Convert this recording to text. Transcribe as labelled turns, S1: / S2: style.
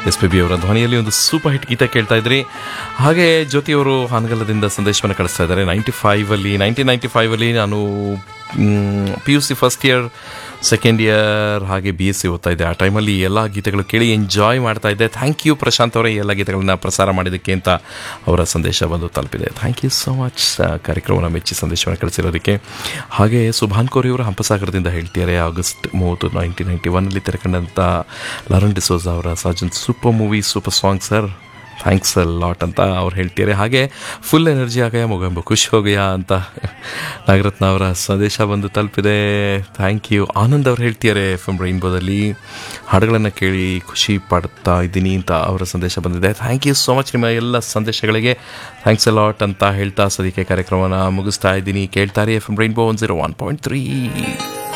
S1: S P B ಅವರ ಧ್ವನಿಯಲ್ಲಿ ಒಂದು ಸೂಪರ್ ಹಿಟ್ ಗೀತೆ ಕೇಳ್ತಾ ಇದ್ರಿ ಹಾಗೆ ಜ್ಯೋತಿಯವರು ಹಾನಗಲದಿಂದ ಸಂದೇಶವನ್ನು ಕಳಿಸ್ತಾ ಇದ್ದಾರೆ ನೈಂಟಿ ಫೈವಲ್ಲಿ ನೈನ್ಟೀನ್ ನೈಂಟಿ ಫೈವಲ್ಲಿ ನಾನು P U C first year second year ಹಾಗೆ ಬಿ ಎಸ್ ಸಿ ಓದ್ತಾ ಇದ್ದೆ ಆ ಟೈಮಲ್ಲಿ ಎಲ್ಲ ಗೀತೆಗಳು ಕೇಳಿ ಎಂಜಾಯ್ ಮಾಡ್ತಾ ಇದ್ದೆ ಥ್ಯಾಂಕ್ ಯು ಪ್ರಶಾಂತ್ ಅವರೇ ಎಲ್ಲ ಗೀತೆಗಳನ್ನ ಪ್ರಸಾರ ಮಾಡಿದ್ದಕ್ಕೆ ಅಂತ ಅವರ ಸಂದೇಶ ಬಂದು ತಲುಪಿದೆ ಥ್ಯಾಂಕ್ ಯು ಸೋ ಮಚ್ ಕಾರ್ಯಕ್ರಮನ ಮೆಚ್ಚಿ ಸಂದೇಶವನ್ನು ಕಳಿಸಿರೋದಕ್ಕೆ ಹಾಗೆ ಸುಭಾನ್ ಕೋರಿ ಅವರು ಹಂಪಸಾಗರದಿಂದ ಹೇಳ್ತಿದ್ದಾರೆ ಆಗಸ್ಟ್ ಮೂವತ್ತು ನೈನ್ಟೀನ್ ನೈಂಟಿ ಒನ್ನಲ್ಲಿ ತೆರೆಕೊಂಡಂಥ ಲಾರನ್ ಡಿಸೋಜ್ ಅವರ Saajan super movie super song sir thanks a lot ಅಂತ ಅವ್ರು ಹೇಳ್ತಿದ್ದಾರೆ ಹಾಗೆ ಫುಲ್ ಎನರ್ಜಿ ಆಗಯ ಮುಗಂಬ ಖುಷಿ ಹೋಗಯ ಅಂತ ನಾಗರತ್ನ ಅವರ ಸಂದೇಶ ಬಂದು ತಲುಪಿದೆ ಥ್ಯಾಂಕ್ ಯು ಆನಂದ್ ಅವ್ರು ಹೇಳ್ತಿದ್ದಾರೆ ಎಫ್ ಎಮ್ ರೈನ್ಬೋದಲ್ಲಿ ಹಾಡುಗಳನ್ನು ಕೇಳಿ ಖುಷಿ ಪಡ್ತಾ ಇದ್ದೀನಿ ಅಂತ ಅವರ ಸಂದೇಶ ಬಂದಿದೆ ಥ್ಯಾಂಕ್ ಯು ಸೋ ಮಚ್ ನಿಮ್ಮ ಎಲ್ಲ ಸಂದೇಶಗಳಿಗೆ ಥ್ಯಾಂಕ್ಸ್ ಅ ಲಾಟ್ ಅಂತ ಹೇಳ್ತಾ ಸದಿಕೆ ಕಾರ್ಯಕ್ರಮನ ಮುಗಿಸ್ತಾ ಇದ್ದೀನಿ ಕೇಳ್ತಾರೆ F M rainbow one zero one point three